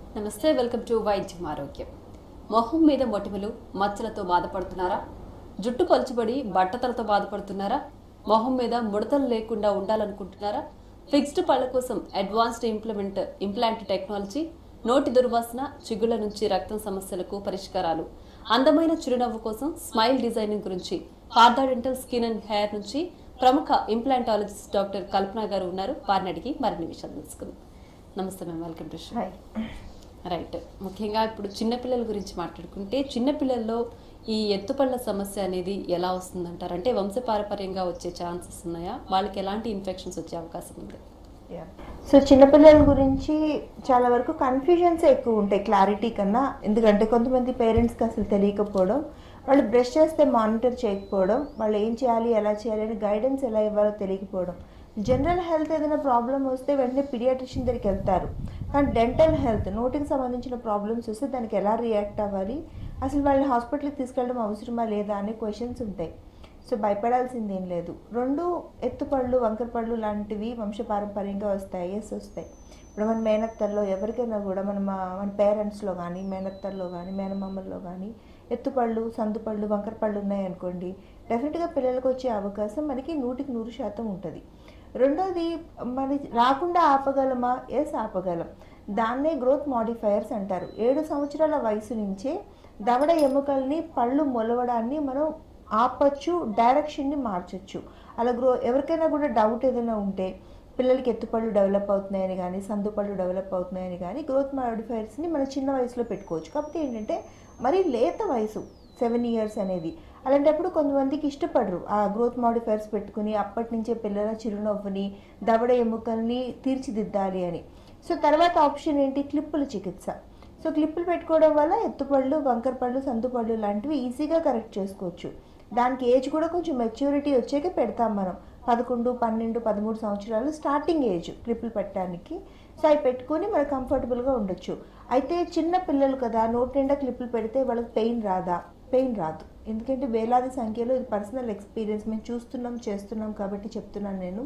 నమస్తే welcome to వైద్యం ఆరోగ్యం మొహం మీద మొటిమలు మచ్చలతో బాధపడుతున్నారా జుట్టు పలుచబడి బట్టతలతో బాధపడుతున్నారా మొహం మీద ముడతలు లేకుండా ఉండాలనుకుంటున్నారా ఫిక్స్డ్ పళ్ళ కోసం అడ్వాన్స్డ్ ఇంప్లిమెంట్ ఇంప్లాంట్ టెక్నాలజీ నోటి దుర్వాసన చిగుళ్ళ నుంచి రక్తం సమస్యలకు పరిష్కారాలు అందమైన చిరునవ్వు కోసం స్మైల్ డిజైనింగ్ గురించి Partha dental skin and hair నుంచి ప్రముఖ ఇంప్లాంటాలజిస్ట్ డాక్టర్ కల్పన గారు ఉన్నారు వారిని అడిగి మరిన్ని విషయాలు తెలుసుకుందాం నమస్తే ma'am welcome to show hi right ముఖ్యంగా ఇప్పుడు చిన్నపిల్లల గురించి మాట్లాడుకుంటే చిన్నపిల్లల్లో ఈ ఎత్తుపళ్ళ సమస్య అనేది ఎలా వస్తుందంటారు అంటే వంశపారపర్యంగా వచ్చే ఛాన్సెస్ ఉన్నాయా వాళ్ళకి ఎలాంటి ఇన్ఫెక్షన్స్ వచ్చే అవకాశం ఉంది సో చిన్నపిల్లల గురించి చాలా వరకు కన్ఫ్యూజన్స్ ఎక్కువ ఉంటాయి క్లారిటీ కన్నా ఎందుకంటే కొంతమంది పేరెంట్స్కి అసలు తెలియకపోవడం వాళ్ళు బ్రష్ చేస్తే మానిటర్ చేయకపోవడం వాళ్ళు ఏం చేయాలి ఎలా చేయాలి అని గైడెన్స్ ఎలా ఇవ్వాలో తెలియకపోవడం జనరల్ హెల్త్ ఏదైనా ప్రాబ్లం వస్తే వెంటనే పీడియాట్రిషియన్ దగ్గరికి వెళ్తారు కానీ డెంటల్ హెల్త్ నోటికి సంబంధించిన ప్రాబ్లమ్స్ వస్తే దానికి ఎలా రియాక్ట్ అవ్వాలి అసలు వాళ్ళని హాస్పిటల్కి తీసుకెళ్ళడం అవసరమా లేదా అనే క్వశ్చన్స్ ఉంటాయి సో భయపడాల్సింది ఏం లేదు రెండు ఎత్తుపళ్ళు వంకరపళ్ళు లాంటివి వంశపారంపర్యంగా వస్తాయి ఎస్ వస్తాయి ఇప్పుడు మన మేనత్తల్లో ఎవరికైనా కూడా మన మా- మన పేరెంట్స్లో కానీ మేనత్తల్లో కానీ మేనమామల్లో కానీ ఎత్తుపళ్ళు సందుపళ్ళు వంకరపళ్ళు ఉన్నాయనుకోండి డెఫినెట్గా పిల్లలకు వచ్చే అవకాశం మనకి నూటికి నూరు శాతం ఉంటుంది రెండోది మరి రాకుండా ఆపగలమా ఎస్ ఆపగలం దాన్నే గ్రోత్ మాడిఫైయర్స్ అంటారు ఏడు సంవత్సరాల వయసు నుంచే దవడ ఎముకల్ని పళ్ళు మొలవడాన్ని మనం ఆపచ్చు డైరెక్షన్ని మార్చొచ్చు అలా గ్రో ఎవరికైనా కూడా డౌట్ ఏదైనా ఉంటే పిల్లలకి ఎత్తుపళ్ళు డెవలప్ అవుతున్నాయని కానీ సందుపళ్ళు డెవలప్ అవుతున్నాయని కానీ గ్రోత్ మాడిఫైర్స్ని మనం చిన్న వయసులో పెట్టుకోవచ్చు కాకపోతే ఏంటంటే మరి లేత వయసు సెవెన్ ఇయర్స్ అనేది అలాంటప్పుడు కొంతమందికి ఇష్టపడరు ఆ గ్రోత్ మాడిఫైర్స్ పెట్టుకుని అప్పటి నుంచే పిల్లల చిరునవ్వుని దవడ ఎముకల్ని తీర్చిదిద్దాలి అని సో తర్వాత ఆప్షన్ ఏంటి క్లిప్పుల చికిత్స సో క్లిప్పులు పెట్టుకోవడం వల్ల ఎత్తుపళ్ళు వంకరపళ్ళు సందుపళ్ళు లాంటివి ఈజీగా కరెక్ట్ చేసుకోవచ్చు దానికి ఏజ్ కూడా కొంచెం మెచ్యూరిటీ వచ్చాక పెడతాం మనం పదకొండు పన్నెండు పదమూడు సంవత్సరాలు స్టార్టింగ్ ఏజ్ క్లిప్పులు పెట్టడానికి సో అవి పెట్టుకొని మనం కంఫర్టబుల్గా ఉండొచ్చు అయితే చిన్న పిల్లలు కదా నోటి నిండా క్లిప్పులు పెడితే వాళ్ళకి పెయిన్ రాదా పెయిన్ రాదు ఎందుకంటే వేలాది సంఖ్యలో ఇది పర్సనల్ ఎక్స్పీరియన్స్ మేము చూస్తున్నాం చేస్తున్నాం కాబట్టి చెప్తున్నాను నేను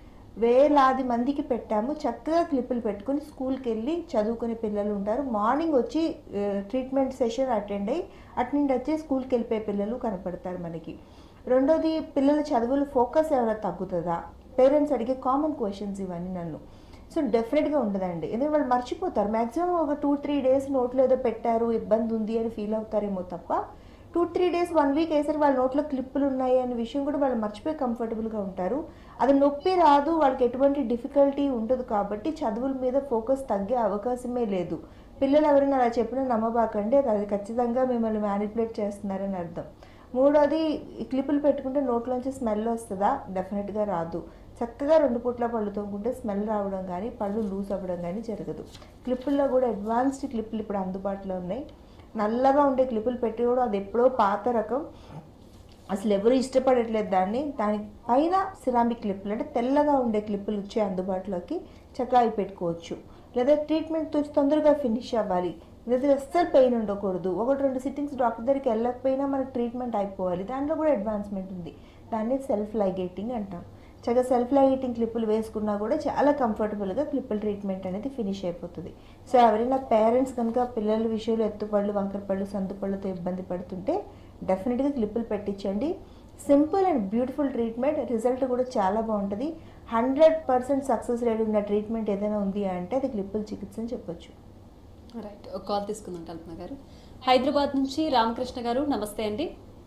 వేలాది మందికి పెట్టాము చక్కగా క్లిప్పులు పెట్టుకుని స్కూల్కి వెళ్ళి చదువుకునే పిల్లలు ఉంటారు మార్నింగ్ వచ్చి ట్రీట్మెంట్ సెషన్ అటెండ్ అయ్యి అటు నుండి వచ్చి స్కూల్కి వెళ్ళిపోయే పిల్లలు కనపడతారు మనకి రెండోది పిల్లల చదువులు ఫోకస్ ఏమైనా తగ్గుతుందా పేరెంట్స్ అడిగే కామన్ క్వశ్చన్స్ ఇవన్నీ నన్ను సో డెఫినెట్గా ఉండదండి ఎందుకంటే వాళ్ళు మర్చిపోతారు మ్యాక్సిమం ఒక టూ త్రీ డేస్ నోట్లో ఏదో పెట్టారు ఇబ్బంది ఉంది అని ఫీల్ అవుతారేమో తప్ప two three days one week వేసరికి వాళ్ళ నోట్లో క్లిప్పులు ఉన్నాయి అనే విషయం కూడా వాళ్ళు మర్చిపోయి కంఫర్టబుల్గా ఉంటారు అది నొప్పి రాదు వాళ్ళకి ఎటువంటి డిఫికల్టీ ఉండదు కాబట్టి చదువుల మీద ఫోకస్ తగ్గే అవకాశమే లేదు పిల్లలు ఎవరైనా అలా చెప్పినా నమ్మబాకండి అది అది ఖచ్చితంగా మిమ్మల్ని మ్యానిపులేట్ చేస్తున్నారని అర్థం మూడోది ఈ క్లిప్పులు పెట్టుకుంటే నోట్లోంచి స్మెల్ వస్తుందా డెఫినెట్గా రాదు చక్కగా రెండు పూట్ల పళ్ళు తోముకుంటే స్మెల్ రావడం కానీ పళ్ళు లూజ్ అవ్వడం కానీ జరగదు క్లిప్పుల్లో కూడా అడ్వాన్స్డ్ క్లిప్పులు ఇప్పుడు అందుబాటులో ఉన్నాయి నల్లగా ఉండే క్లిప్పులు పెట్టి కూడా అది ఎప్పుడో పాత రకం అసలు ఎవరు ఇష్టపడట్లేదు దాన్ని దాని పైన సిరామిక్ క్లిప్పులు అంటే తెల్లగా ఉండే క్లిప్పులు వచ్చే అందుబాటులోకి చక్కగా అవి పెట్టుకోవచ్చు లేదా ట్రీట్మెంట్ తొ- తొందరగా ఫినిష్ అవ్వాలి లేదా అస్సలు పెయిన్ ఉండకూడదు ఒకటి రెండు సిట్టింగ్స్ డాక్టర్ దగ్గరికి వెళ్ళకపోయినా మనకి ట్రీట్మెంట్ అయిపోవాలి దాంట్లో కూడా అడ్వాన్స్మెంట్ ఉంది దాన్ని సెల్ఫ్ లైగేటింగ్ అంటాం చక్కగా సెల్ఫ్ లైగేటింగ్ క్లిప్పులు వేసుకున్నా కూడా చాలా కంఫర్టబుల్గా క్లిప్పుల ట్రీట్మెంట్ అనేది ఫినిష్ అయిపోతుంది సో ఎవరైనా పేరెంట్స్ కనుక పిల్లల విషయంలో ఎత్తుపళ్ళు వంకరపళ్ళు సందుపళ్ళతో ఇబ్బంది పడుతుంటే డెఫినెట్గా క్లిప్పులు పెట్టించండి simple and beautiful treatment result కూడా చాలా బాగుంటుంది హండ్రెడ్ పర్సెంట్ సక్సెస్ రేట్ ఉన్న ట్రీట్మెంట్ ఏదైనా ఉంది అంటే అది క్లిప్పుల చికిత్స అని చెప్పొచ్చు రైట్ ఒక కాల్ తీసుకుందాం కల్పన గారు హైదరాబాద్ నుంచి రామకృష్ణ గారు నమస్తే అండి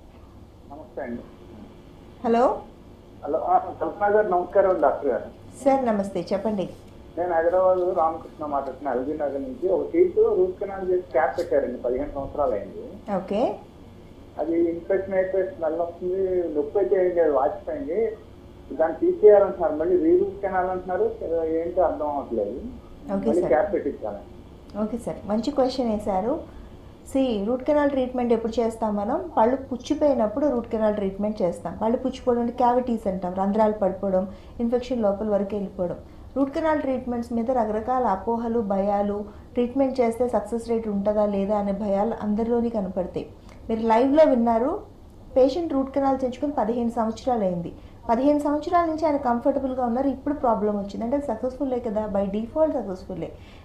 నమస్తే అండి హలో హలో ఆ, కల్పన గారు నమస్కారం డాక్టర్ గారు సార్ నమస్తే చెప్పండి నేను హైదరాబాద్ రామకృష్ణ మాట్లాడుతున్నా ఎల్బీ నగర్ నుంచి ఒక సీట్ రూట్ కెనాల్ చేసి క్యాప్ పెట్టారండి పదిహేను సంవత్సరాలు అయింది ఓకే అది ఇన్ఫెక్షన్ అయిపోయి స్మెల్ వస్తుంది నొప్పి అయితే ఏం లేదు వాచిపోయింది దాన్ని తీసేయాలంటున్నారు మళ్ళీ రీ రూట్ కెనాల్ అంటున్నారు ఏంటో అర్థం అవ్వట్లేదు ఓకే మళ్ళీ సార్ క్యాప్ పెట్టించాలి ఓకే సార్ మంచి క్వశ్చన్ వేశారు సి రూట్ కెనాల్ ట్రీట్మెంట్ ఎప్పుడు చేస్తాం మనం పళ్ళు పుచ్చిపోయినప్పుడు రూట్ కెనాల్ ట్రీట్మెంట్ చేస్తాం పళ్ళు పుచ్చిపోవడం అంటే క్యావిటీస్ అంటాం రంధ్రాలు పడిపోవడం ఇన్ఫెక్షన్ లోపల వరకు వెళ్ళిపోవడం రూట్ కెనాల్ ట్రీట్మెంట్స్ మీద రకరకాల అపోహలు భయాలు ట్రీట్మెంట్ చేస్తే సక్సెస్ రేట్ ఉంటుందా లేదా అనే భయాలు అందరిలోని కనపడతాయి మీరు లైవ్లో విన్నారు పేషెంట్ రూట్ కెనాల్ చేయించుకుని పదిహేను సంవత్సరాలు అయింది పదిహేను సంవత్సరాల నుంచి ఆయన కంఫర్టబుల్గా ఉన్నారు ఇప్పుడు ప్రాబ్లం వచ్చింది అంటే సక్సెస్ఫుల్లే కదా బై డిఫాల్ట్ సక్సెస్ఫుల్లే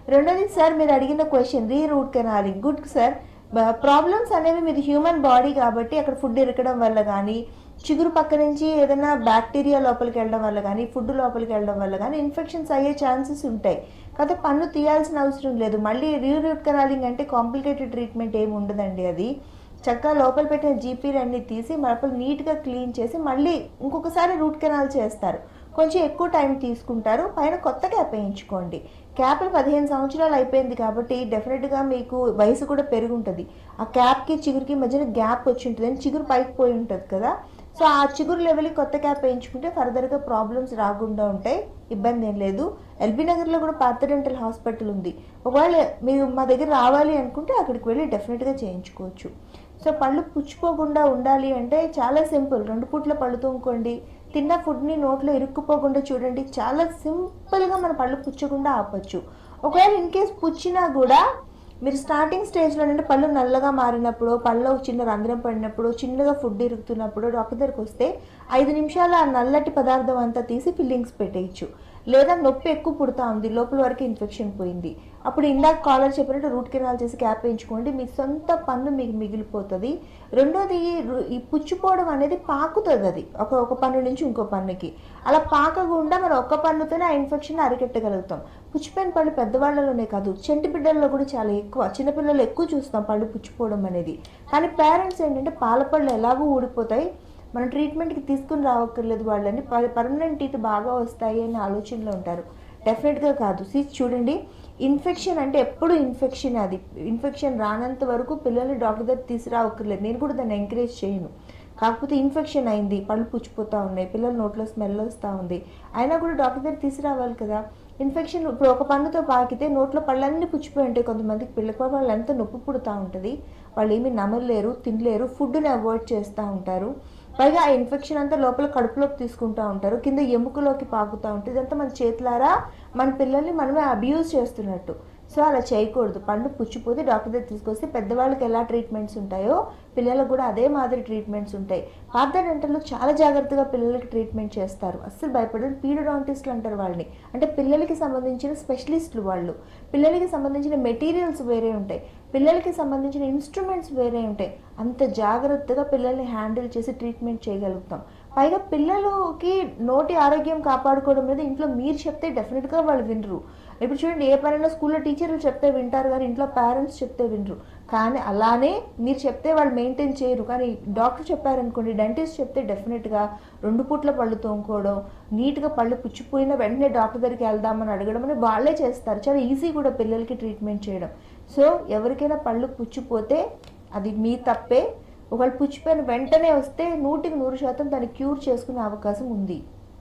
రెండోది సార్ మీరు అడిగిన question re root canaling good sir problems అనేవి మీది హ్యూమన్ బాడీ కాబట్టి అక్కడ ఫుడ్ ఇరకడం వల్ల కానీ చిగురు పక్క నుంచి ఏదైనా బ్యాక్టీరియా లోపలికి వెళ్ళడం వల్ల కానీ ఫుడ్ లోపలికి వెళ్ళడం వల్ల కానీ ఇన్ఫెక్షన్స్ అయ్యే ఛాన్సెస్ ఉంటాయి కాకపోతే పన్ను తీయాల్సిన అవసరం లేదు మళ్ళీ రీ రూట్ కెనాలింగ్ అంటే కాంప్లికేటెడ్ ట్రీట్మెంట్ ఏమి ఉండదండి అది చక్కగా లోపల పెట్టిన జీపీలు అన్ని తీసి లోపల నీట్గా క్లీన్ చేసి మళ్ళీ ఇంకొకసారి రూట్ కెనాల్ చేస్తారు కొంచెం ఎక్కువ టైం తీసుకుంటారు పైన కొత్త క్యాప్ వేయించుకోండి క్యాప్లు పదిహేను సంవత్సరాలు అయిపోయింది కాబట్టి డెఫినెట్గా మీకు వయసు కూడా పెరుగుంటుంది ఆ క్యాప్కి చిగురికి మధ్యన గ్యాప్ వచ్చి ఉంటుంది అని చిగురు పైకి పోయి ఉంటుంది కదా సో ఆ చిగురు లెవెల్కి కొత్త క్యాప్ వేయించుకుంటే ఫర్దర్గా ప్రాబ్లమ్స్ రాకుండా ఉంటాయి ఇబ్బంది ఏం లేదు ఎల్బీ నగర్లో కూడా పాత డెంటల్ హాస్పిటల్ ఉంది ఒకవేళ మీరు మా దగ్గర రావాలి అనుకుంటే అక్కడికి వెళ్ళి డెఫినెట్గా చేయించుకోవచ్చు సో పళ్ళు పుచ్చిపోకుండా ఉండాలి అంటే చాలా సింపుల్ రెండు పూట్ల పళ్ళు తోముకోండి తిన్న ఫుడ్ని నోట్లో ఇరుక్కుపోకుండా చూడండి చాలా సింపుల్గా మన పళ్ళు పుచ్చకుండా ఆపొచ్చు ఒకవేళ ఇన్ కేస్ పుచ్చినా కూడా మీరు స్టార్టింగ్ స్టేజ్లో అంటే పళ్ళు నల్లగా మారినప్పుడు పళ్ళు చిన్న రంధ్రం పడినప్పుడు చిన్నగా ఫుడ్ ఇరుకుతున్నప్పుడు డాక్టర్ దగ్గరికి వస్తే ఐదు నిమిషాలు ఆ నల్లటి పదార్థం అంతా తీసి ఫిల్లింగ్స్ పెట్టేయచ్చు లేదా నొప్పి ఎక్కువ పుడతా ఉంది లోపల వరకు ఇన్ఫెక్షన్ పోయింది అప్పుడు ఇందాక కాలర్ చెప్పినట్టు రూట్ కెనాల్ చేసి క్యాప్ వేయించుకోండి మీ సొంత పన్ను మీకు మిగిలిపోతుంది రెండోది రు- ఈ పుచ్చిపోవడం అనేది పాకుతుంది అది ఒక ఒక పన్ను నుంచి ఇంకో పన్నుకి అలా పాకకుండా మనం ఒక్క పన్నుతోనే ఆ ఇన్ఫెక్షన్ అరికట్టగలుగుతాం పుచ్చిపోయిన పళ్ళు పెద్దవాళ్ళలోనే కాదు చెంటి బిడ్డల్లో కూడా చాలా ఎక్కువ చిన్నపిల్లలు ఎక్కువ చూస్తాం పళ్ళు పుచ్చిపోవడం అనేది కానీ పేరెంట్స్ ఏంటంటే పాల పళ్ళు ఎలాగో ఊడిపోతాయి మనం ట్రీట్మెంట్కి తీసుకుని రావక్కర్లేదు వాళ్ళని పర్మనెంట్ టీత్ బాగా వస్తాయి అనే ఆలోచనలో ఉంటారు డెఫినెట్గా కాదు సి చూడండి ఇన్ఫెక్షన్ అంటే ఎప్పుడు ఇన్ఫెక్షన్ అది ఇన్ఫెక్షన్ రానంత వరకు పిల్లల్ని డాక్టర్ దగ్గర తీసుకురావక్కర్లేదు నేను కూడా దాన్ని ఎంకరేజ్ చేయను కాకపోతే ఇన్ఫెక్షన్ అయింది పళ్ళు పుచ్చిపోతూ ఉన్నాయి పిల్లల నోట్లో స్మెల్ వస్తూ ఉంది అయినా కూడా డాక్టర్ దగ్గర తీసుకురావాలి కదా ఇన్ఫెక్షన్ ఇప్పుడు ఒక పన్నుతో పాకితే నోట్లో పళ్ళన్నీ పుచ్చిపోయి ఉంటాయి కొంతమందికి పిల్లకి వాళ్ళు ఎంత నొప్పి పుడుతూ ఉంటుంది వాళ్ళు ఏమీ నమలలేరు తినలేరు ఫుడ్ని అవాయిడ్ చేస్తూ ఉంటారు పైగా ఆ ఇన్ఫెక్షన్ అంతా లోపల కడుపులోకి తీసుకుంటూ ఉంటారు కింద ఎముకలోకి పాకుతూ ఉంటుంది ఇదంతా మన చేతులారా మన పిల్లల్ని మనమే అబ్యూజ్ చేస్తున్నట్టు సో అలా చేయకూడదు పండు పుచ్చిపోతే డాక్టర్ దగ్గర తీసుకొస్తే పెద్దవాళ్ళకి ఎలా ట్రీట్మెంట్స్ ఉంటాయో పిల్లలకు కూడా అదే మాదిరి ట్రీట్మెంట్స్ ఉంటాయి పాత డెంటల్లో చాలా జాగ్రత్తగా పిల్లలకి ట్రీట్మెంట్ చేస్తారు అస్సలు భయపడరు పీడోడాంటిస్టులు అంటారు వాళ్ళని అంటే పిల్లలకి సంబంధించిన స్పెషలిస్టులు వాళ్ళు పిల్లలకి సంబంధించిన మెటీరియల్స్ వేరే ఉంటాయి పిల్లలకి సంబంధించిన ఇన్స్ట్రుమెంట్స్ వేరే ఉంటాయి అంత జాగ్రత్తగా పిల్లల్ని హ్యాండిల్ చేసి ట్రీట్మెంట్ చేయగలుగుతాం పైగా పిల్లలకి నోటి ఆరోగ్యం కాపాడుకోవడం అనేది ఇంట్లో మీరు చెప్తే డెఫినెట్గా వాళ్ళు వినరు ఇప్పుడు చూడండి ఏ పనైనా స్కూల్లో టీచర్లు చెప్తే వింటారు కానీ ఇంట్లో పేరెంట్స్ చెప్తే వినరు కానీ అలానే మీరు చెప్తే వాళ్ళు మెయింటైన్ చేయరు కానీ డాక్టర్ చెప్పారనుకోండి డెంటిస్ట్ చెప్తే డెఫినెట్గా రెండు పూట్ల పళ్ళు తోముకోవడం నీట్గా పళ్ళు పుచ్చిపోయిన వెంటనే డాక్టర్ దగ్గరికి వెళ్దామని అడగడం అని వాళ్ళే చేస్తారు చాలా ఈజీ కూడా పిల్లలకి ట్రీట్మెంట్ చేయడం సో ఎవరికైనా పళ్ళు పుచ్చిపోతే అది మీ తప్పే ఒకవేళ పుచ్చిపోయిన వెంటనే వస్తే నూటికి నూరు శాతం దాన్ని క్యూర్ చేసుకునే అవకాశం ఉంది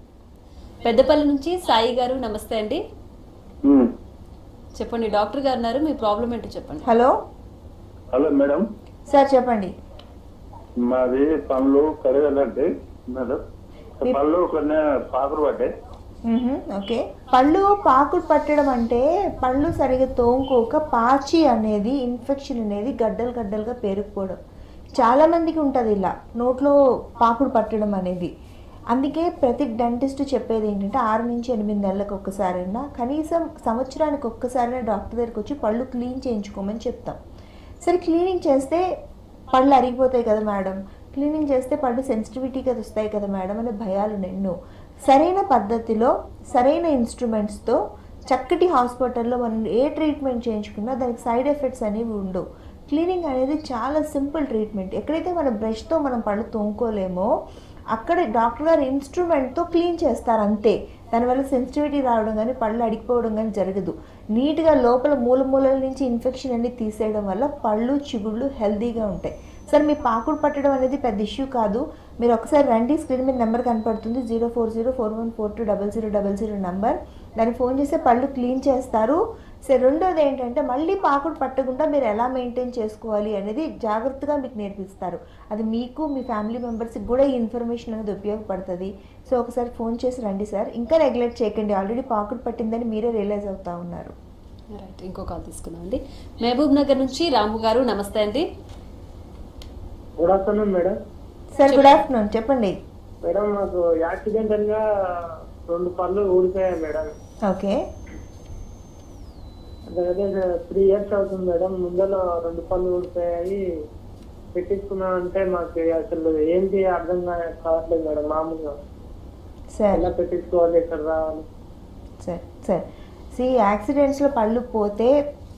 పెద్దపల్లి నుంచి సాయి గారు నమస్తే అండి ఉమ్. చెప్పండి డాక్టర్ గారు ఉన్నారు మీ ప్రాబ్లం ఏంటో చెప్పండి హలో హలో మేడం సార్ చెప్పండి మాది పనులు కరగాలంటే మేడం పళ్ళు కొన్ని పాకులు పడ్డాయి మ్మ్హ, ఓకే పళ్ళు పాకుడు పట్టడం అంటే పళ్ళు సరిగా తోముకోక పాచి అనేది ఇన్ఫెక్షన్ అనేది గడ్డలు గడ్డలుగా పేరుకుపోవడం చాలా మందికి ఉంటుంది ఇలా నోట్లో పాకుడు పట్టడం అనేది అందుకే ప్రతి డెంటిస్ట్ చెప్పేది ఏంటంటే ఆరు నుంచి ఎనిమిది నెలలకు ఒక్కసారైనా కనీసం సంవత్సరానికి ఒక్కసారైనా డాక్టర్ దగ్గరికి వచ్చి పళ్ళు క్లీన్ చేయించుకోమని చెప్తాం సరే క్లీనింగ్ చేస్తే పళ్ళు అరిగిపోతాయి కదా మేడం క్లీనింగ్ చేస్తే పళ్ళు సెన్సిటివిటీ కదా వస్తాయి కదా మేడం అనే భయాలు ఎన్నో సరైన పద్ధతిలో సరైన ఇన్స్ట్రుమెంట్స్తో చక్కటి హాస్పిటల్లో మనం ఏ ట్రీట్మెంట్ చేయించుకున్నా దానికి సైడ్ ఎఫెక్ట్స్ అనేవి ఉండవు క్లీనింగ్ అనేది చాలా సింపుల్ ట్రీట్మెంట్ ఎక్కడైతే మన బ్రష్తో మనం పళ్ళు తోముకోలేమో అక్కడ డాక్టర్ గారు ఇన్స్ట్రుమెంట్తో క్లీన్ చేస్తారు అంతే దానివల్ల సెన్సిటివిటీ రావడం కానీ పళ్ళు అడిగిపోవడం కానీ జరగదు నీట్గా లోపల మూల మూలల నుంచి ఇన్ఫెక్షన్ అన్ని తీసేయడం వల్ల పళ్ళు చిగుళ్ళు హెల్తీగా ఉంటాయి సరే మీ పాకుడు పట్టడం అనేది పెద్ద ఇష్యూ కాదు మీరు ఒకసారి రండి స్క్రీన్ మీద నెంబర్ కనపడుతుంది zero four zero four one four two double zero double zero number దానికి ఫోన్ చేస్తే పళ్ళు క్లీన్ చేస్తారు సరే రెండోది ఏంటంటే మళ్ళీ పాకుడు పట్టకుండా మీరు ఎలా మెయింటైన్ చేసుకోవాలి అనేది జాగ్రత్తగా మీకు నేర్పిస్తారు అది మీకు మీ ఫ్యామిలీ మెంబర్స్కి కూడా ఈ ఇన్ఫర్మేషన్ అనేది ఉపయోగపడుతుంది సో ఒకసారి ఫోన్ చేసి రండి సార్ ఇంకా నెగ్లెక్ట్ చేయకండి ఆల్రెడీ పాకుడు పట్టిందని మీరే రియలైజ్ అవుతా ఉన్నారు రైట్ ఇంకో కాల్ తీసుకుందాం అండి మహబూబ్ నగర్ నుంచి రాము గారు నమస్తే అండి good afternoon madam sir good afternoon చెప్పండి మేడం నాకు యాక్సిడెంటల్ గా రెండు పళ్ళు ఊడిపోయాయి మేడం ఓకే దగ్గర త్రీ ఇయర్స్ అవుతుంది మేడం ముందర రెండు పళ్ళు ఊడిపోయాయి పెట్టించుకున్నా అంటే మాకు అసలు ఏంటి అర్థం కా- కావట్లేదు మేడం మామూలుగా సరే ఎలా పెట్టించుకోవాలి ఎక్కడ రావాలి సరే సరే సి యాక్సిడెంట్స్లో పళ్ళు పోతే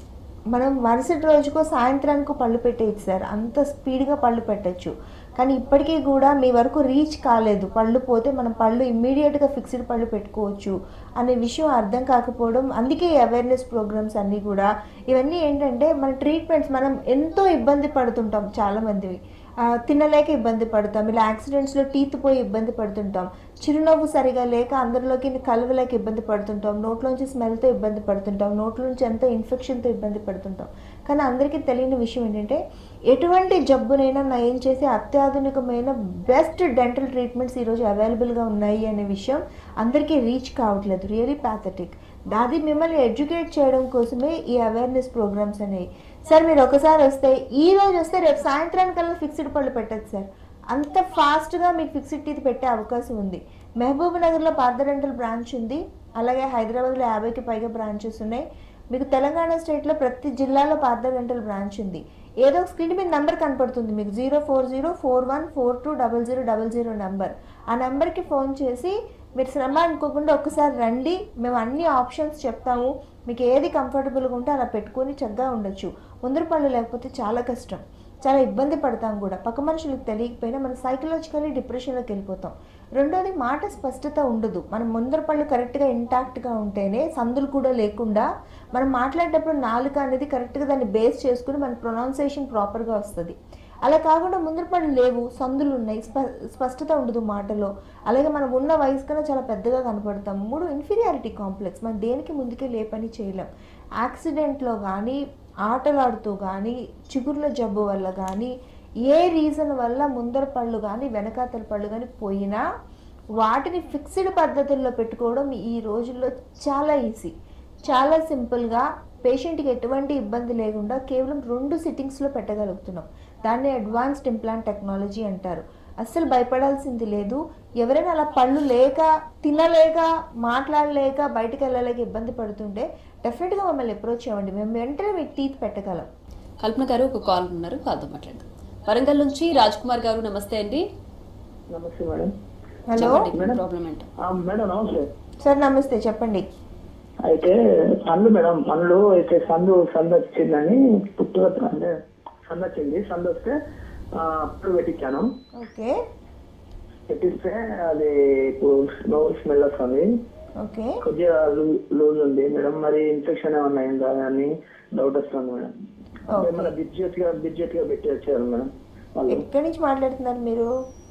మనం మరుసటి రోజుకో సాయంత్రానికి పళ్ళు పెట్టేయచ్చు సార్ అంత స్పీడ్గా పళ్ళు పెట్టచ్చు కానీ ఇప్పటికీ కూడా మీ వరకు రీచ్ కాలేదు పళ్ళు పోతే మనం పళ్ళు ఇమ్మీడియట్గా ఫిక్స్డ్ పళ్ళు పెట్టుకోవచ్చు అనే విషయం అర్థం కాకపోవడం అందుకే అవేర్నెస్ ప్రోగ్రామ్స్ అన్నీ కూడా ఇవన్నీ ఏంటంటే మన ట్రీట్మెంట్స్ మనం ఎంతో ఇబ్బంది పడుతుంటాం చాలామందివి ఆ, తినలేక ఇబ్బంది పడతాం ఇలా యాక్సిడెంట్స్లో టీత్ పోయి ఇబ్బంది పడుతుంటాం చిరునవ్వు సరిగా లేక అందరిలోకి కలవలేక ఇబ్బంది పడుతుంటాం నోట్లోంచి స్మెల్తో ఇబ్బంది పడుతుంటాం నోట్లోంచి ఎంతో ఇన్ఫెక్షన్తో ఇబ్బంది పడుతుంటాం కానీ అందరికీ తెలియని విషయం ఏంటంటే ఎటువంటి జబ్బునైనా నయం చేసే అత్యాధునికమైన బెస్ట్ డెంటల్ ట్రీట్మెంట్స్ ఈరోజు అవైలబుల్గా ఉన్నాయి అనే విషయం అందరికీ రీచ్ కావట్లేదు రియలీ ప్యాథటిక్ దాది మిమ్మల్ని ఎడ్యుకేట్ చేయడం కోసమే ఈ అవేర్నెస్ ప్రోగ్రామ్స్ అనేవి సార్ మీరు ఒకసారి వస్తే ఈ రోజు వస్తే రేపు సాయంత్రానికల్లా ఫిక్స్డ్ పళ్ళు పెట్టచ్చు సార్ అంత ఫాస్ట్గా మీకు ఫిక్స్డ్ టీత్ పెట్టే అవకాశం ఉంది మహబూబ్ నగర్లో పార్థ డెంటల్ బ్రాంచ్ ఉంది అలాగే హైదరాబాద్లో యాభైకి పైగా బ్రాంచెస్ ఉన్నాయి మీకు తెలంగాణ స్టేట్లో ప్రతి జిల్లాలో పార్థ డెంటల్ బ్రాంచ్ ఉంది ఏదో ఒక స్క్రీన్ మీద నెంబర్ కనపడుతుంది మీకు zero four zero four one four two double zero double zero number ఆ నెంబర్కి ఫోన్ చేసి మీరు శ్రమ అనుకోకుండా ఒకసారి రండి మేము అన్ని ఆప్షన్స్ చెప్తాము మీకు ఏది కంఫర్టబుల్గా ఉంటే అలా పెట్టుకొని చక్కగా ఉండొచ్చు ముందర పళ్ళు లేకపోతే చాలా కష్టం చాలా ఇబ్బంది పడతాం కూడా పక్క మనుషులకు తెలియకపోయినా మనం సైకలాజికల్లీ డిప్రెషన్లోకి వెళ్ళిపోతాం రెండోది మాట స్పష్టత ఉండదు మనం ముందర పళ్ళు కరెక్ట్గా ఇంటాక్ట్గా ఉంటేనే సందులు కూడా లేకుండా మనం మాట్లాడేటప్పుడు నాలుక అనేది కరెక్ట్గా దాన్ని బేస్ చేసుకుని మన ప్రొనౌన్సియేషన్ ప్రాపర్గా వస్తుంది అలా కాకుండా ముందర పళ్ళు లేవు సందులు ఉన్నాయి స్ప స్పష్టత ఉండదు మాటలో అలాగే మనం ఉన్న వయసు కన్నా చాలా పెద్దగా కనపడతాం మూడు ఇన్ఫీరియారిటీ కాంప్లెక్స్ మనం దేనికి ముందుకే లే పని చేయలేం యాక్సిడెంట్లో కానీ ఆటలాడుతూ కానీ చిగుర్ల జబ్బు వల్ల కానీ ఏ రీజన్ వల్ల ముందర పళ్ళు కానీ వెనకాతల పళ్ళు కానీ పోయినా వాటిని ఫిక్స్డ్ పద్ధతుల్లో పెట్టుకోవడం ఈ రోజుల్లో చాలా ఈజీ చాలా సింపుల్గా పేషెంట్కి ఎటువంటి ఇబ్బంది లేకుండా కేవలం రెండు సిట్టింగ్స్లో పెట్టగలుగుతున్నాం దాన్ని అడ్వాన్స్డ్ ఇంప్లాంట్ టెక్నాలజీ అంటారు అస్సలు భయపడాల్సింది లేదు ఎవరైనా అలా పళ్ళు లేక తినలేక మాట్లాడలేక బయటకు వెళ్ళలేక ఇబ్బంది పడుతుంటే డెఫినెట్గా మమ్మల్ని అప్రోచ్ అవ్వండి మేము వెంటనే మీకు టీత్ పెట్టగలం కల్పన గారు ఒక కాల్ ఉన్నారు కాల్తో మాట్లాడదాం వరంగల్ నుంచి రాజ్ కుమార్ గారు నమస్తే అండి నమస్తే మేడం హలో చెప్పండి ప్రాబ్లం ఏంటో ఆ, మేడం నమస్తే సార్ నమస్తే చెప్పండి అయితే పండ్లు మేడం పండ్లు అయితే సందు సందు వచ్చిందని పుట్టుక అంటే సందు వచ్చింది సందు వస్తే ఆ, అప్పుడు పెట్టించాను ఓకే పెట్టిస్తే అది ఇప్పుడు స్లో స్మెల్ వస్తుంది ఓకే కొద్దిగా లూజ్ ఉంది మేడం మరి ఇన్ఫెక్షన్ ఏమన్నా అయిందా అని డౌట్ వస్తుంది మేడం అంటే మన బిడ్జెట్ గా బిడ్జెట్ గా పెట్టి వచ్చారు మేడం వాళ్ళు ఎక్కడి నుంచి మాట్లాడుతున్నారు మీరు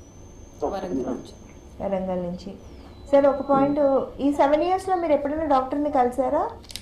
వరంగల్ నుంచి వరంగల్ నుంచి సార్ ఒక పాయింట్ ఈ సెవెన్ ఇయర్స్లో మీరు ఎప్పుడైనా డాక్టర్ని కలిసారా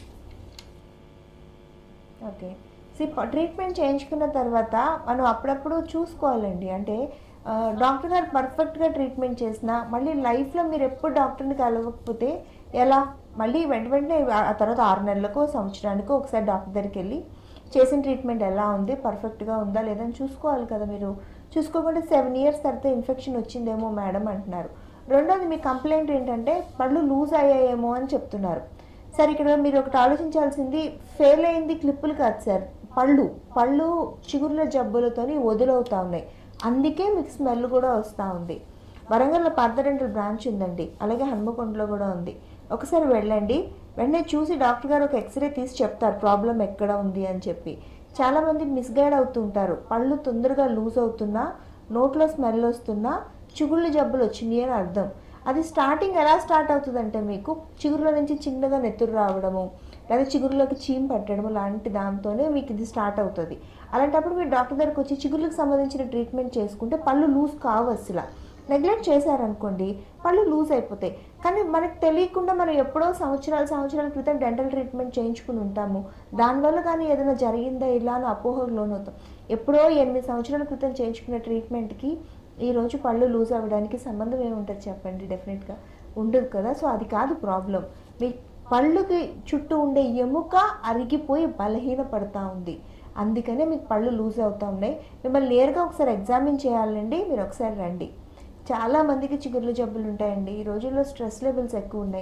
ఓకే సి ట్రీట్మెంట్ చేయించుకున్న తర్వాత మనం అప్పుడప్పుడు చూసుకోవాలండి అంటే ఆ, డాక్టర్ గారు పర్ఫెక్ట్గా ట్రీట్మెంట్ చేసినా మళ్ళీ లైఫ్లో మీరు ఎప్పుడు డాక్టర్ని కలవకపోతే ఎలా మళ్ళీ వెంట వెంటనే ఆ తర్వాత ఆరు నెలలకో సంవత్సరానికో ఒకసారి డాక్టర్ దగ్గరికి వెళ్ళి చేసిన ట్రీట్మెంట్ ఎలా ఉంది పర్ఫెక్ట్గా ఉందా లేదని చూసుకోవాలి కదా మీరు చూసుకోకుండా సెవెన్ ఇయర్స్ తర్వాత ఇన్ఫెక్షన్ వచ్చిందేమో మేడం అంటున్నారు రెండోది మీ కంప్లైంట్ ఏంటంటే పళ్ళు లూజ్ అయ్యాయేమో అని చెప్తున్నారు సార్ ఇక్కడ మీరు ఒకటి ఆలోచించాల్సింది ఫెయిల్ అయింది క్లిప్పులు కాదు సార్ పళ్ళు పళ్ళు చిగుర్ల జబ్బులతోని వదులవుతా ఉన్నాయి అందుకే మీకు స్మెల్ కూడా వస్తూ ఉంది వరంగల్లో పార్థ డెంటల్ బ్రాంచ్ ఉందండి అలాగే హన్మకొండలో కూడా ఉంది ఒకసారి వెళ్ళండి వెంటనే చూసి డాక్టర్ గారు ఒక ఎక్స్రే తీసి చెప్తారు ప్రాబ్లం ఎక్కడ ఉంది అని చెప్పి చాలామంది మిస్గైడ్ అవుతుంటారు పళ్ళు తొందరగా లూజ్ అవుతున్నా నోట్లో స్మెల్ వస్తున్నా చిగుళ్ళు జబ్బులు వచ్చినాయి అని అర్థం అది స్టార్టింగ్ ఎలా స్టార్ట్ అవుతుందంటే మీకు చిగురులో నుంచి చిన్నగా నెత్తురు రావడము లేదా చిగురులోకి చీమ్ పట్టడము లాంటి దాంతోనే మీకు ఇది స్టార్ట్ అవుతుంది అలాంటప్పుడు మీరు డాక్టర్ దగ్గరికి వచ్చి చిగుర్లకు సంబంధించిన ట్రీట్మెంట్ చేసుకుంటే పళ్ళు లూజ్ కావు అసలు నెగ్లెక్ట్ చేశారనుకోండి పళ్ళు లూజ్ అయిపోతాయి కానీ మనకు తెలియకుండా మనం ఎప్పుడో సంవత్సరాల సంవత్సరాల క్రితం డెంటల్ ట్రీట్మెంట్ చేయించుకుని ఉంటాము దానివల్ల కానీ ఏదైనా జరిగిందా ఇలా అని అపోహకు లోనవుతాం ఎప్పుడో ఎనిమిది సంవత్సరాల క్రితం చేయించుకున్న ట్రీట్మెంట్కి ఈ రోజు పళ్ళు లూజ్ అవ్వడానికి సంబంధం ఏముంటుంది చెప్పండి డెఫినెట్గా ఉండదు కదా సో అది కాదు ప్రాబ్లం మీ పళ్ళుకి చుట్టూ ఉండే ఎముక అరిగిపోయి బలహీన పడతా ఉంది అందుకనే మీకు పళ్ళు లూజ్ అవుతూ ఉన్నాయి మిమ్మల్ని నేరుగా ఒకసారి ఎగ్జామిన్ చేయాలండి మీరు ఒకసారి రండి చాలా మందికి చిగుర్ల జబ్బులు ఉంటాయండి ఈ రోజుల్లో స్ట్రెస్ లెవెల్స్ ఎక్కువ ఉన్నాయి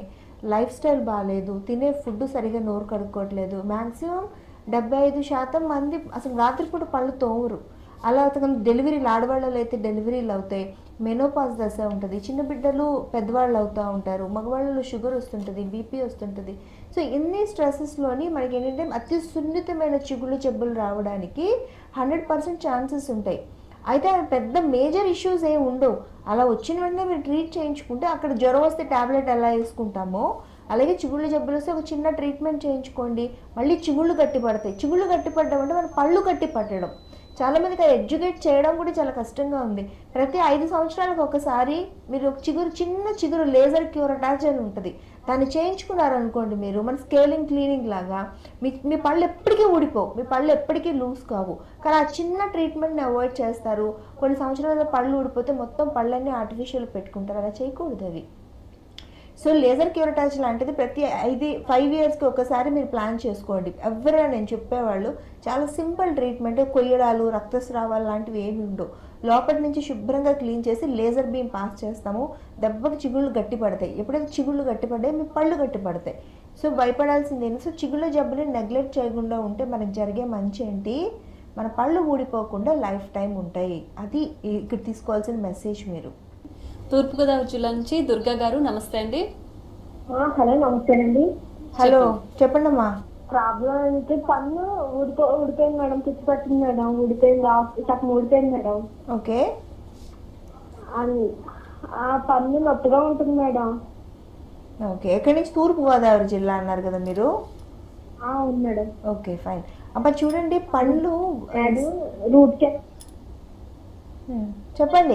లైఫ్ స్టైల్ బాగాలేదు తినే ఫుడ్ సరిగా నోరు కడుక్కోవట్లేదు మ్యాక్సిమం డెబ్బై ఐదు శాతం మంది అసలు రాత్రిపూట పళ్ళు తోమురు అలా అవుతుంది డెలివరీలు ఆడవాళ్ళలో అయితే డెలివరీలు అవుతాయి మెనోపాజ్ దశ ఉంటుంది చిన్న బిడ్డలు పెద్దవాళ్ళు అవుతూ ఉంటారు మగవాళ్ళలో షుగర్ వస్తుంటుంది బీపీ వస్తుంటుంది సో ఇన్ని స్ట్రెస్సెస్లోని మనకి ఏంటంటే అతి సున్నితమైన చిగుళ్ళు జబ్బులు రావడానికి హండ్రెడ్ పర్సెంట్ ఛాన్సెస్ ఉంటాయి అయితే అవి పెద్ద మేజర్ ఇష్యూస్ ఏమి ఉండవు అలా వచ్చిన వెంటనే మీరు ట్రీట్ చేయించుకుంటే అక్కడ జ్వరం వస్తే ట్యాబ్లెట్ ఎలా వేసుకుంటామో అలాగే చిగుళ్ళు జబ్బులు వస్తే ఒక చిన్న ట్రీట్మెంట్ చేయించుకోండి మళ్ళీ చిగుళ్ళు గట్టి పడతాయి చిగుళ్ళు గట్టి పడడం అంటే మన పళ్ళు గట్టి పట్టడం చాలా మందికి అది ఎడ్యుకేట్ చేయడం కూడా చాలా కష్టంగా ఉంది ప్రతి ఐదు సంవత్సరాలకు ఒకసారి మీరు ఒక చిగురు చిన్న చిగురు లేజర్ క్యూర్ అటాచ్ అని ఉంటుంది దాన్ని చేయించుకున్నారనుకోండి మీరు మన స్కేలింగ్ క్లీనింగ్ లాగా మీ మీ పళ్ళు ఎప్పటికీ ఊడిపోవు మీ పళ్ళు ఎప్పటికీ లూజ్ కావు కానీ ఆ చిన్న ట్రీట్మెంట్ని అవాయిడ్ చేస్తారు కొన్ని సంవత్సరాల పళ్ళు ఊడిపోతే మొత్తం పళ్ళన్నీ ఆర్టిఫిషియల్ పెట్టుకుంటారు అలా చేయకూడదు అవి సో లేజర్ క్యూరటాచ్ లాంటిది ప్రతి ఐదు ఫైవ్ ఇయర్స్కి ఒకసారి మీరు ప్లాన్ చేసుకోండి ఎవరైనా నేను చెప్పేవాళ్ళు చాలా సింపుల్ ట్రీట్మెంట్ కొయ్యడాలు రక్తస్రావాలు లాంటివి ఏమి ఉండవు లోపల నుంచి శుభ్రంగా క్లీన్ చేసి లేజర్ బీమ్ పాస్ చేస్తాము దెబ్బకి చిగుళ్ళు గట్టి పడతాయి ఎప్పుడైతే చిగుళ్ళు గట్టి పడ్డాయి మీ పళ్ళు గట్టి పడతాయి సో భయపడాల్సింది ఏంటి సో చిగుళ్ళ జబ్బుని నెగ్లెక్ట్ చేయకుండా ఉంటే మనకి జరిగే మంచి ఏంటి మన పళ్ళు ఊడిపోకుండా లైఫ్ టైం ఉంటాయి అది ఇక్కడ తీసుకోవాల్సిన మెసేజ్ మీరు తూర్పుగోదావరి జిల్లా నుంచి దుర్గా గారు నమస్తే అండి హలో నమస్తేనండి హలో చెప్పండి అమ్మా ప్రాబ్లం అంటే పన్ను ఊడిపో ఊడిపోయింది మేడం పిచ్చి పట్టింది మేడం ఊడిపోయింది ఆ- సగం ఊడిపోయింది మేడం ఓకే అన్- ఆ పన్ను నొప్పిగా ఉంటుంది మేడం ఓకే ఎక్కడి నుంచి తూర్పు గోదావరి జిల్లా అన్నారు కదా మీరు ఆ, అవును మేడం ఓకే ఫైన్ అబ్బా చూడండి పండ్లు అది రూట్ కె హ్మ్, చెప్పండి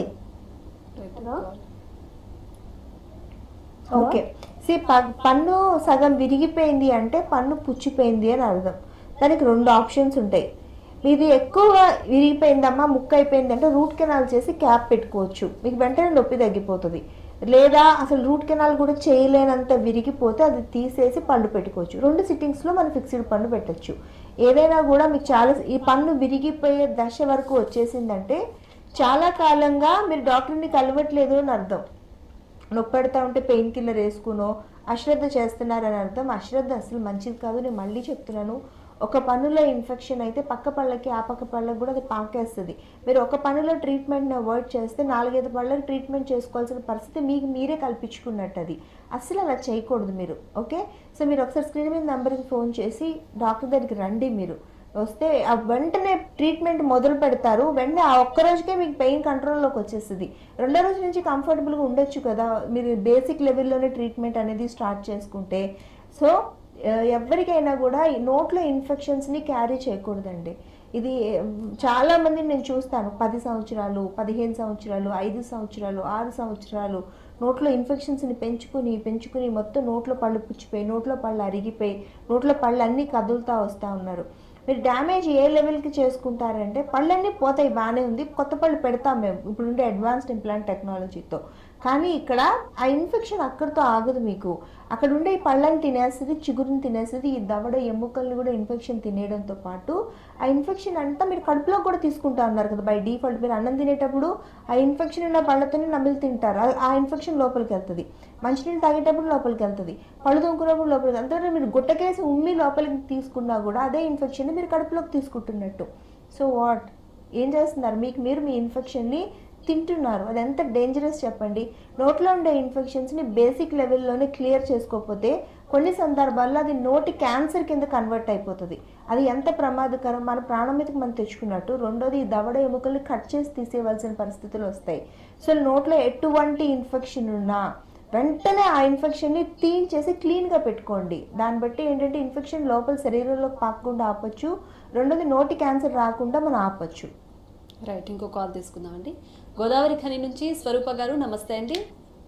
ఓకే సి పన్ను సగం విరిగిపోయింది అంటే పన్ను పుచ్చిపోయింది అని అర్థం దానికి రెండు ఆప్షన్స్ ఉంటాయి ఇది ఎక్కువగా విరిగిపోయిందమ్మా ముక్క అయిపోయింది అంటే రూట్ కెనాల్ చేసి క్యాప్ పెట్టుకోవచ్చు మీకు వెంటనే నొప్పి తగ్గిపోతుంది లేదా అసలు రూట్ కెనాల్ కూడా చేయలేనంత విరిగిపోతే అది తీసేసి పళ్ళు పెట్టుకోవచ్చు రెండు సిట్టింగ్స్లో మనం ఫిక్స్డ్ పన్ను పెట్టచ్చు ఏదైనా కూడా మీకు చాలా ఈ పన్ను విరిగిపోయే దశ వరకు వచ్చేసిందంటే చాలా కాలంగా మీరు డాక్టర్ని కలవట్లేదు అని అర్థం నొప్పి పెడతా ఉంటే పెయిన్ కిల్లర్ వేసుకునో అశ్రద్ధ చేస్తున్నారని అర్థం అశ్రద్ధ అసలు మంచిది కాదు నేను మళ్ళీ చెప్తున్నాను ఒక పన్నులో ఇన్ఫెక్షన్ అయితే పక్క పళ్ళకి ఆ పక్క పళ్ళకి కూడా అది పాకేస్తుంది మీరు ఒక పన్నులో ట్రీట్మెంట్ని అవాయిడ్ చేస్తే నాలుగైదు పళ్ళకి ట్రీట్మెంట్ చేసుకోవాల్సిన పరిస్థితి మీకు మీరే కల్పించుకున్నట్టు అది అసలు అలా చేయకూడదు మీరు ఓకే సో మీరు ఒకసారి స్క్రీన్ మీద నెంబర్కి ఫోన్ చేసి డాక్టర్ దగ్గరికి రండి మీరు వస్తే ఆ వెంటనే ట్రీట్మెంట్ మొదలు పెడతారు వెంటనే ఆ ఒక్క రోజుకే మీకు పెయిన్ కంట్రోల్లోకి వచ్చేస్తుంది రెండో రోజు నుంచి కంఫర్టబుల్గా ఉండొచ్చు కదా మీరు బేసిక్ లెవెల్లోనే ట్రీట్మెంట్ అనేది స్టార్ట్ చేసుకుంటే సో ఆ, ఎవరికైనా కూడా ఈ నోట్లో ఇన్ఫెక్షన్స్ని క్యారీ చేయకూడదండి ఇది ఉమ్, చాలా మంది నేను చూస్తాను పది సంవత్సరాలు పదిహేను సంవత్సరాలు ఐదు సంవత్సరాలు ఆరు సంవత్సరాలు నోట్లో ఇన్ఫెక్షన్స్ని పెంచుకుని పెంచుకుని మొత్తం నోట్లో పళ్ళు పుచ్చిపోయి నోట్లో పళ్ళు అరిగిపోయి నోట్లో పళ్ళు అన్నీ కదులుతూ వస్తూ ఉన్నారు మీరు డ్యామేజ్ ఏ లెవెల్కి చేసుకుంటారంటే పళ్ళన్నీ పోతాయి బాగానే ఉంది కొత్త పళ్ళు పెడతాం మేము ఇప్పుడు ఉండే అడ్వాన్స్డ్ ఇంప్లాంట్ టెక్నాలజీతో కానీ ఇక్కడ ఆ ఇన్ఫెక్షన్ అక్కడితో ఆగదు మీకు అక్కడ ఉండే ఈ పళ్ళని తినేస్తుంది చిగురుని తినేస్తుంది ఈ దవడ ఎముకల్ని కూడా ఇన్ఫెక్షన్ తినేయడంతో పాటు ఆ ఇన్ఫెక్షన్ అంతా మీరు కడుపులో కూడా తీసుకుంటా ఉన్నారు కదా బై డిఫాల్ట్ మీరు అన్నం తినేటప్పుడు ఆ ఇన్ఫెక్షన్ ఉన్న పళ్ళతోనే నమిలి తింటారు ఆ- ఆ ఇన్ఫెక్షన్ లోపలికి వెళ్తుంది మంచినీళ్ళు తాగేటప్పుడు లోపలికి వెళ్తుంది పళ్ళు తోముకున్నప్పుడు లోపలికి అంతవరకు మీరు గుట్టకేసి ఉమ్మి లోపలికి తీసుకున్నా కూడా అదే ఇన్ఫెక్షన్ మీరు కడుపులోకి తీసుకుంటున్నట్టు సో వాట్ ఏం చేస్తున్నారు మీకు మీరు మీ ఇన్ఫెక్షన్ని తింటున్నారు అది ఎంత డేంజరస్ చెప్పండి నోట్లో ఉండే ఇన్ఫెక్షన్స్ని బేసిక్ లెవెల్లోనే క్లియర్ చేసుకోకపోతే కొన్ని సందర్భాల్లో అది నోటి క్యాన్సర్ కింద కన్వర్ట్ అయిపోతుంది అది ఎంత ప్రమాదకరం మన ప్రాణం మీదకి మనం తెచ్చుకున్నట్టు రెండోది ఈ దవడ ఎముకల్ని కట్ చేసి తీసేయవలసిన పరిస్థితులు వస్తాయి సో నోట్లో ఎటువంటి ఇన్ఫెక్షన్ ఉన్నా వెంటనే ఆ ఇన్ఫెక్షన్ని తీయించేసి క్లీన్గా పెట్టుకోండి దాన్ని బట్టి ఏంటంటే ఇన్ఫెక్షన్ లోపల శరీరంలోకి పాకకుండా ఆపొచ్చు రెండోది నోటి క్యాన్సర్ రాకుండా మనం ఆపొచ్చు రైట్ ఇంకో కాల్ తీసుకుందామండి గోదావరి ఖని నుంచి స్వరూప గారు నమస్తే అండి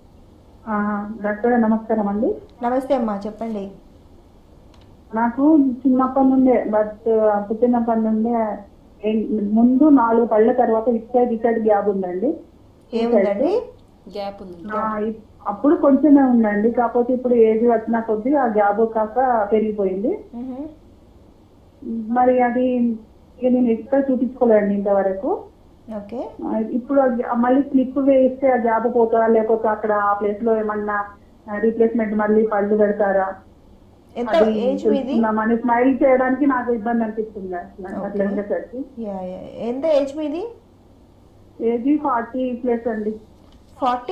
ఆ, డాక్టర్ గారు నమస్కారం అండి నమస్తే అమ్మా చెప్పండి నాకు చిన్నప్పటి నుండే బట్ పుట్టినప్పటి నుండే ఏం- ముందు నాలుగు పళ్ళ తర్వాత ఇటు సైడ్ ఇటు సైడ్ గ్యాప్ ఉందండి ఏముందండి గ్యాప్ ఉంది ఆ, ఇప్- అప్పుడు కొంచెమే ఉందండి కాకపోతే ఇప్పుడు ఏజ్ వచ్చిన కొద్దీ ఆ గ్యాప్ కాస్త పెరిగిపోయింది మ్హూ. మరి అది ఇక నేను ఎక్కడ చూపించుకోలేండి ఇంతవరకు ఓకే ఆ, ఇప్పుడు అది- మళ్ళీ స్లిప్ వేస్తే ఆ గ్యాప్ పోతుందా లేకపోతే అక్కడ ఆ ప్లేస్ లో ఏమన్నా రీప్లేస్మెంట్ మళ్ళీ పళ్ళు పెడతారా ఎంత అది ఏజ్ మీది తెలుసుకుందామని స్మైల్ చేయడానికి నాకు ఇబ్బంది అనిపిస్తుంది అట్లా అట్లా Okay. ఉండేసరికి యా యా ఎంత ఏజ్ మీది ఏజ్ ఫార్టీ ప్లస్ అండి forty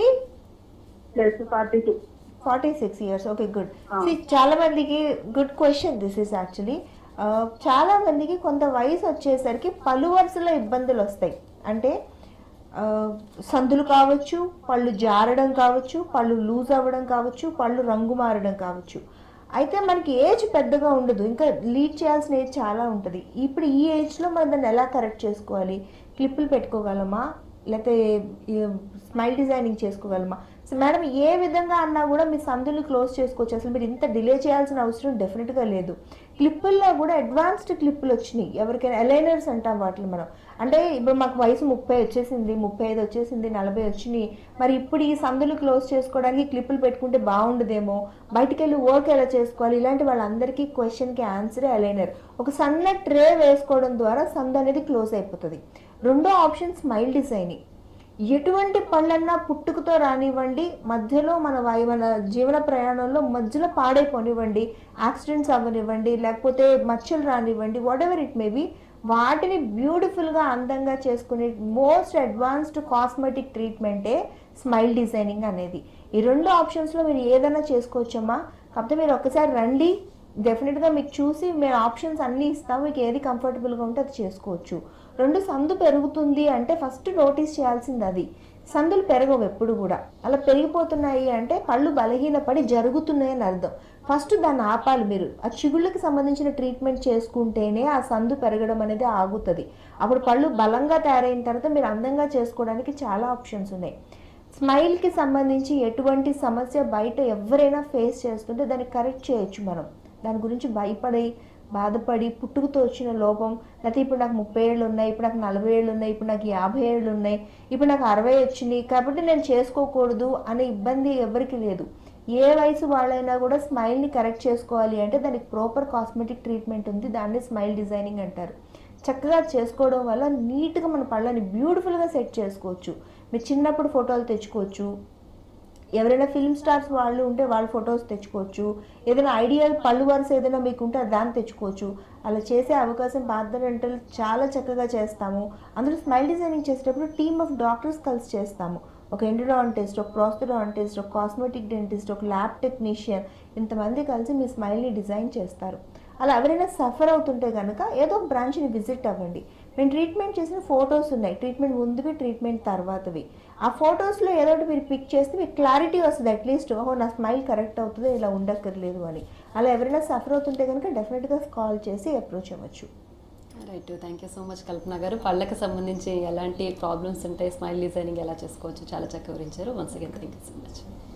plus forty two forty six years okay good Ah. చాలా మందికి good question this is actually చాలా మందికి కొంత వయసు వచ్చేసరికి పలు వరుసలో ఇబ్బందులు వస్తాయి అంటే ఆ, సందులు కావచ్చు పళ్ళు జారడం కావచ్చు పళ్ళు లూజ్ అవ్వడం కావచ్చు పళ్ళు రంగు మారడం కావచ్చు అయితే మనకి ఏజ్ పెద్దగా ఉండదు ఇంకా లీడ్ చేయాల్సిన ఏజ్ చాలా ఉంటుంది ఇప్పుడు ఈ ఏజ్లో మనం దాన్ని ఎలా కరెక్ట్ చేసుకోవాలి క్లిప్పులు పెట్టుకోగలమా లేకపోతే స్మైల్ డిజైనింగ్ చేసుకోగలమా సో మేడం ఏ విధంగా అన్నా కూడా మీ సందులు క్లోజ్ చేసుకోవచ్చు అసలు మీరు ఇంత డిలే చేయాల్సిన అవసరం డెఫినెట్గా లేదు క్లిప్పుల్లో కూడా అడ్వాన్స్డ్ క్లిప్పులు వచ్చినాయి ఎవరికైనా అలైనర్స్ అంటాం వాటిని మనం అంటే ఇప్పుడు మాకు వయసు ముప్పై వచ్చేసింది ముప్పై ఐదు వచ్చేసింది నలభై వచ్చినాయి మరి ఇప్పుడు ఈ సందులు క్లోజ్ చేసుకోవడానికి క్లిప్పులు పెట్టుకుంటే బాగుండదేమో బయటికి వెళ్ళి వర్క్ ఎలా చేసుకోవాలి ఇలాంటి వాళ్ళందరికీ క్వశ్చన్కి ఆన్సరే అలైనర్ ఒక సన్న ట్రే వేసుకోవడం ద్వారా సందు అనేది క్లోజ్ అయిపోతుంది రెండో ఆప్షన్ స్మైల్ డిజైనింగ్ ఎటువంటి పళ్ళన్నా పుట్టుకతో రానివ్వండి మధ్యలో మన వాయు మన జీవన ప్రయాణంలో మధ్యలో పాడైపోనివ్వండి యాక్సిడెంట్స్ అవ్వనివ్వండి లేకపోతే మచ్చలు రానివ్వండి whatever it may be వాటిని బ్యూటిఫుల్గా అందంగా చేసుకునే మోస్ట్ అడ్వాన్స్డ్ కాస్మెటిక్ ట్రీట్మెంటే స్మైల్ డిజైనింగ్ అనేది ఈ రెండు ఆప్షన్స్లో మీరు ఏదైనా చేసుకోవచ్చమ్మా కాకపోతే మీరు ఒక్కసారి రండి డెఫినెట్గా మీకు చూసి మేము ఆప్షన్స్ అన్నీ ఇస్తాం మీకు ఏది కంఫర్టబుల్గా ఉంటే అది చేసుకోవచ్చు రెండు సందు పెరుగుతుంది అంటే ఫస్ట్ నోటీస్ చేయాల్సింది అది సందులు పెరగవు ఎప్పుడు కూడా అలా పెరిగిపోతున్నాయి అంటే పళ్ళు బలహీనపడి జరుగుతున్నాయని అర్థం ఫస్ట్ దాన్ని ఆపాలి మీరు ఆ చిగుళ్ళకి సంబంధించిన ట్రీట్మెంట్ చేసుకుంటేనే ఆ సందు పెరగడం అనేది ఆగుతుంది అప్పుడు పళ్ళు బలంగా తయారైన తర్వాత మీరు అందంగా చేసుకోవడానికి చాలా ఆప్షన్స్ ఉన్నాయి స్మైల్కి సంబంధించి ఎటువంటి సమస్య బయట ఎవరైనా ఫేస్ చేస్తుంటే దాన్ని కరెక్ట్ చేయొచ్చు మనం దాని గురించి భయపడి బాధపడి పుట్టుకతో వచ్చిన లోపం లేకపోతే ఇప్పుడు నాకు ముప్పై ఏళ్ళు ఉన్నాయి ఇప్పుడు నాకు నలభై ఏళ్ళు ఉన్నాయి ఇప్పుడు నాకు యాభై ఏళ్ళు ఉన్నాయి ఇప్పుడు నాకు అరవై వచ్చినాయి కాబట్టి నేను చేసుకోకూడదు అనే ఇబ్బంది ఎవరికి లేదు ఏ వయసు వాళ్ళైనా కూడా స్మైల్ని కరెక్ట్ చేసుకోవాలి అంటే దానికి ప్రాపర్ కాస్మెటిక్ ట్రీట్మెంట్ ఉంది దాన్ని స్మైల్ డిజైనింగ్ అంటారు చక్కగా చేసుకోవడం వల్ల నీట్గా మన పళ్ళని బ్యూటిఫుల్గా సెట్ చేసుకోవచ్చు మీరు చిన్నప్పుడు ఫోటోలు తెచ్చుకోవచ్చు ఎవరైనా ఫిల్మ్ స్టార్స్ వాళ్ళు ఉంటే వాళ్ళ ఫొటోస్ తెచ్చుకోవచ్చు ఏదైనా ఐడియల్ పళ్ళు వరుస ఏదైనా మీకు ఉంటే దాన్ని తెచ్చుకోవచ్చు అలా చేసే అవకాశం పార్థరెంటల్ చాలా చక్కగా చేస్తాము అందులో స్మైల్ డిజైనింగ్ చేసేటప్పుడు టీమ్ ఆఫ్ డాక్టర్స్ కలిసి చేస్తాము ఒక ఎండోడాంటిస్ట్ ఒక ప్రోస్తోడాంటిస్ట్ ఒక కాస్మెటిక్ డెంటిస్ట్ ఒక ల్యాబ్ టెక్నీషియన్ ఇంతమంది కలిసి మీ స్మైల్ని డిజైన్ చేస్తారు అలా ఎవరైనా సఫర్ అవుతుంటే కనుక ఏదో ఒక బ్రాంచ్ని విజిట్ అవ్వండి మేము ట్రీట్మెంట్ చేసిన ఫొటోస్ ఉన్నాయి ట్రీట్మెంట్ ముందువి ట్రీట్మెంట్ తర్వాతవి ఆ ఫొటోస్లో ఏదో ఒకటి మీరు పిక్ చేస్తే మీకు క్లారిటీ వస్తుంది అట్లీస్ట్ ఓహో నా స్మైల్ కరెక్ట్ అవుతుంది ఇలా ఉండక్కర్లేదు అని అలా ఎవరైనా సఫర్ అవుతుంటే కనుక డెఫినెట్గా కాల్ చేసి అప్రోచ్ అవ్వచ్చు right thank you so much Kalpana గారు పళ్ళకి సంబంధించి ఎలాంటి ప్రాబ్లమ్స్ ఉంటాయి స్మైల్ డిజైనింగ్ ఎలా చేసుకోవచ్చు చాలా చక్కగా వివరించారు once again thank you so much